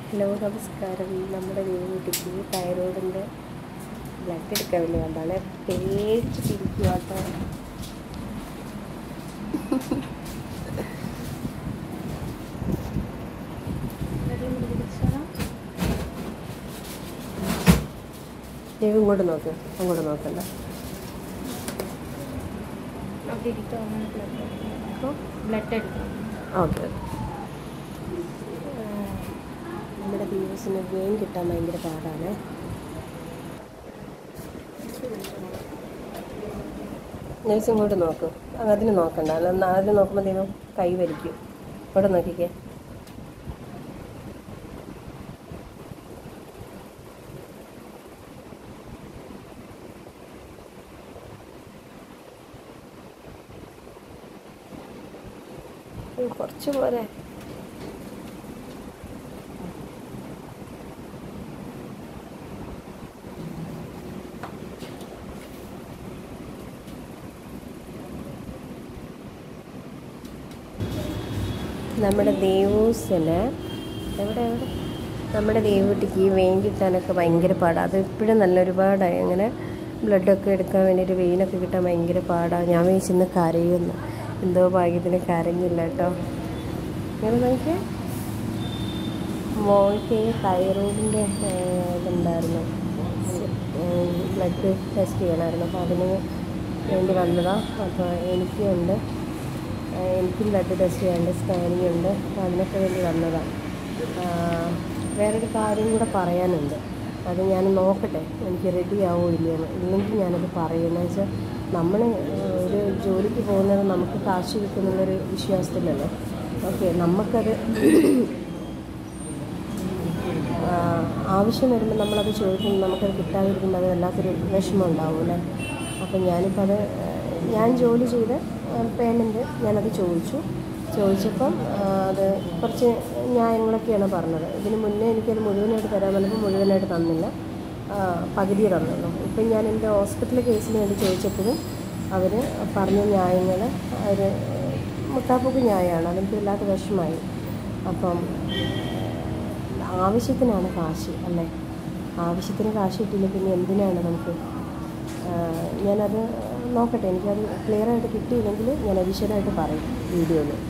hello നമസ്കാരം നമ്മുടെ വീട്ടിലേക്ക് തൈറോയിഡിൻ്റെ ബ്ലഡ് എടുക്കാൻ വേണ്ടി വന്നതാണ് പേടിച്ചിട്ടിരിക്കുക കേട്ടോ ദൈവം ഇങ്ങോട്ട് നോക്ക് അങ്ങോട്ട് നോക്കണ്ട ബ്ലഡ് എടുക്കണം ഓക്കെ നമ്മുടെ ദിവസത്തിന് വെയിൻ കിട്ടാൻ ഭയങ്കര പാടാണ് നേഴ്സ് ഇങ്ങോട്ട് നോക്കും അതിന് നോക്കണ്ട അല്ല അതിന് നോക്കുമ്പോൾ ദൈവം കൈ വലിക്കും ഇവിടെ നോക്കിക്കേ ഉം, കുറച്ച് പോരെ നമ്മുടെ ദേവൂസിന് എവിടെ എവിടെ നമ്മുടെ ദേവൂട്ടിക്ക് ഈ വെയിൻ കിട്ടാനൊക്കെ ഭയങ്കര പാടാണ് അത് ഇപ്പോഴും നല്ല ഒരുപാടായി അങ്ങനെ ബ്ലഡൊക്കെ എടുക്കാൻ വേണ്ടിയിട്ട് വെയിനൊക്കെ കിട്ടാൻ ഭയങ്കര പാടാണ് ഞാൻ വിളിച്ചിന്ന് കരയുന്നു എന്തോ ഭാഗ്യത്തിന് കരഞ്ഞില്ല കേട്ടോ ഇങ്ങനെ നോക്കിയേ മോൾക്ക് തൈറോയിഡിൻ്റെ ഇതുണ്ടായിരുന്നു ബ്ലഡ് ടെസ്റ്റ് ചെയ്യണമായിരുന്നു അപ്പോൾ അതിന് വേണ്ടി വന്നതാണ് അപ്പോൾ എനിക്കുണ്ട് ഏഹ് എനിക്കും ബ്ലഡ് ടെസ്റ്റ് ചെയ്യാണ്ട് സ്കാനിങ് ഉണ്ട് അപ്പോൾ അതിനൊക്കെ വേണ്ടി വന്നതാണ് ആഹ് വേറൊരു കാര്യം കൂടെ പറയാനുണ്ട് അത് ഞാൻ നോക്കട്ടെ എനിക്ക് റെഡി ആവോ ഇല്ലയോ ഇല്ലെങ്കിൽ ഞാനത് പറയുന്നത് വെച്ചാൽ നമ്മൾ ഒരു ജോലിക്ക് പോകുന്നത് നമുക്ക് കാശ് കിട്ടുന്നുള്ളൊരു വിശ്വാസത്തിലല്ലേ ഓക്കെ നമുക്കത് ആഹ് ആവശ്യം വരുമ്പോൾ നമ്മളത് ചോദിക്കുമ്പോൾ നമുക്കത് കിട്ടാതിരിക്കുമ്പോൾ അത് വല്ലാത്തൊരു വിഷമം ഉണ്ടാവും അല്ലേ അപ്പം ഞാനിപ്പോൾ അത് ആഹ് ഞാൻ ജോലി ചെയ്ത് പേയ്മെൻറ്റ് ഞാനത് ചോദിച്ചു ചോദിച്ചപ്പം ആഹ് അത് കുറച്ച് ന്യായങ്ങളൊക്കെയാണ് പറഞ്ഞത് ഇതിന് മുന്നേ എനിക്കത് മുഴുവനായിട്ട് തരാൻ പറഞ്ഞപ്പോൾ മുഴുവനായിട്ട് തന്നില്ല ആഹ് പകുതി തന്നുള്ളൂ ഇപ്പം ഞാൻ എൻ്റെ ഹോസ്പിറ്റൽ കേസിന് വേണ്ടി ചോദിച്ചപ്പോഴും അവർ പറഞ്ഞ ന്യായങ്ങൾ അവർ മുത്താപ്പൂക്ക് ന്യായമാണ് അതെനിക്ക് വല്ലാത്ത വിഷമമായി അപ്പം ആവശ്യത്തിനാണ് കാശ് അല്ലേ ആവശ്യത്തിന് കാശ് കിട്ടിയില്ല പിന്നെ എന്തിനാണ് നമുക്ക് ആഹ് ഞാനത് നോക്കട്ടെ എനിക്കത് ക്ലിയറായിട്ട് കിട്ടിയില്ലെങ്കിൽ ഞാൻ വിശദമായിട്ട് പറയും വീഡിയോയിൽ